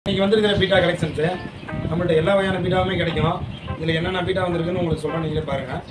இன்னைக்கு வந்திருக்கிற beta collections நம்மள்ட்ட எல்லா வகையான பீட்டாவுமே கிடைக்கும் இதில் என்னென்ன பீட்டா வந்திருக்குன்னு உங்களுக்கு சொல்கிறேன் நீங்களே பாருங்கள்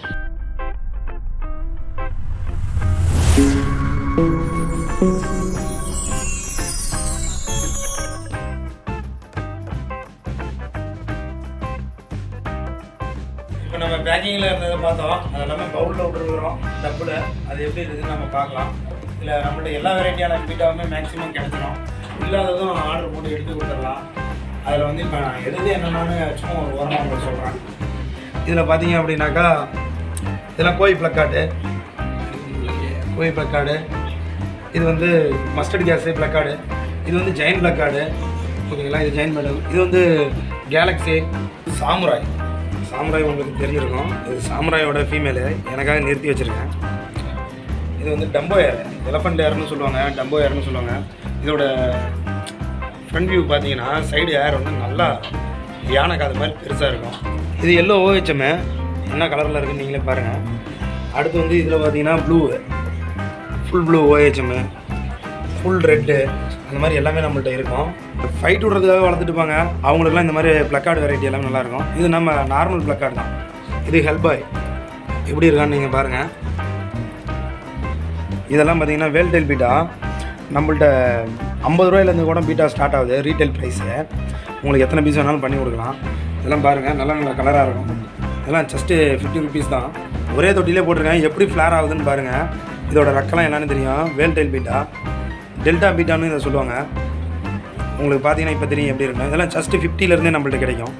இப்போ நம்ம பேக்கிங்கில் இருந்ததை பார்த்தோம் அது எல்லாமே பவுலில் விட்டுருக்குறோம் டப்பில் அது எப்படி இருக்குதுன்னு நம்ம பார்க்கலாம் இதில் நம்மள்ட்ட எல்லா வெரைட்டியான பீட்டாவுமே மேக்ஸிமம் கிடைச்சிடும் இல்லாததும் ஆர்டர் போட்டு எடுத்து கொடுத்துடலாம் அதில் வந்து இப்போ நான் எது எது என்னென்னு சும்மா ஒரு ஓரமாக உங்களுக்கு சொல்கிறேன் இதில் பார்த்தீங்க அப்படின்னாக்கா இதெல்லாம் கோய் பிளக்கார்டு கோய் பிளக்கார்டு இது வந்து மஸ்டர்ட் கேஸு பிளக்கார்டு இது வந்து ஜெயின் பிளக்கார்டு ஓகேங்களா இது ஜெயின் மெடல் இது வந்து கேலக்ஸி சாமுராய் சாமுராய் உங்களுக்கு தெரிஞ்சிருக்கும் இது சாமுராயோட ஃபீமேலு எனக்காக நிறுத்தி வச்சுருக்கேன் இது வந்து டம்போ ஏர் எலஃபண்ட் ஏர்னு சொல்லுவாங்க டம்போ ஏர்னு சொல்லுவாங்க இதோட ஃப்ரண்ட் வியூ பார்த்தீங்கன்னா சைடு ஏர் வந்து நல்லா யானை காது மாதிரி பெருசாக இருக்கும் இது எல்லோ ஓஹெச்எம்மு என்ன கலரில் இருக்குன்னு நீங்களே பாருங்கள் அடுத்து வந்து இதில் பார்த்தீங்கன்னா blue full blue OHM full red அந்த மாதிரி எல்லாமே நம்மள்ட்ட இருக்கும் ஃபைட் விடுறதுக்காக வளர்த்துட்டு இருப்பாங்க அவங்களுக்குலாம் இந்த மாதிரி ப்ளக்கார்டு வெரைட்டி எல்லாமே நல்லாயிருக்கும் இது நம்ம நார்மல் ப்ளக்கார்டு தான் இது ஹெல்பாய் எப்படி இருக்கான்னு நீங்கள் பாருங்கள் இதெல்லாம் பார்த்தீங்கன்னா வேல்டெயில் பீட்டா நம்மள்ட்ட ஐம்பது ரூபாயிலேருந்து கூட பீட்டா ஸ்டார்ட் ஆகுது ரீட்டைல் ப்ரைஸு உங்களுக்கு எத்தனை பீஸ் வேணாலும் பண்ணி கொடுக்கலாம் இதெல்லாம் பாருங்கள் நல்ல நல்ல கலராக இருக்கும் இதெல்லாம் ஜஸ்ட்டு ஃபிஃப்டி ருபீஸ் தான் ஒரே தொட்டிலே போட்டிருக்கேன் எப்படி ஃப்ளார் ஆகுதுன்னு பாருங்கள் இதோட ரெக்கெல்லாம் என்னன்னு தெரியும் வேல்டெயில் பீட்டா டெல்டா பீட்டான்னு இதை சொல்லுவாங்க உங்களுக்கு பார்த்தீங்கன்னா இப்போ தெரியும் எப்படி இருக்கும் இதெல்லாம் ஜஸ்ட்டு ஃபிஃப்டிலேருந்தே நம்மள்ட்ட கிடைக்கும்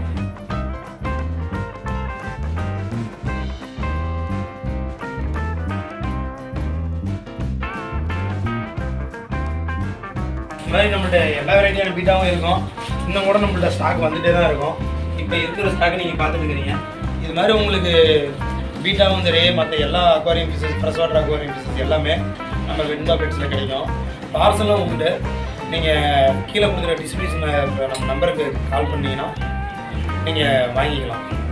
இந்த மாதிரி நம்மள்ட்ட எல்லா வெரைட்டியான பீட்டாவும் இருக்கும் இன்னும் கூட நம்மள்ட்ட ஸ்டாக் வந்துட்டே தான் இருக்கும் இப்போ இருக்கிற ஸ்டாக் நீங்கள் பார்த்துட்டு இருக்கிறீங்க இது மாதிரி உங்களுக்கு பீட்டாவும் சரி மற்ற எல்லா aquarium pieces fresh water aquarium pieces எல்லாமே நம்ம வெண்டா பெட்ஸில் கிடைக்கும் பார்சலும் உண்டு நீங்கள் கீழே கொடுக்குற டிஸ்கிரிப்ஷனில் நம்ம நம்பருக்கு கால் பண்ணீங்கன்னா நீங்கள் வாங்கிக்கலாம்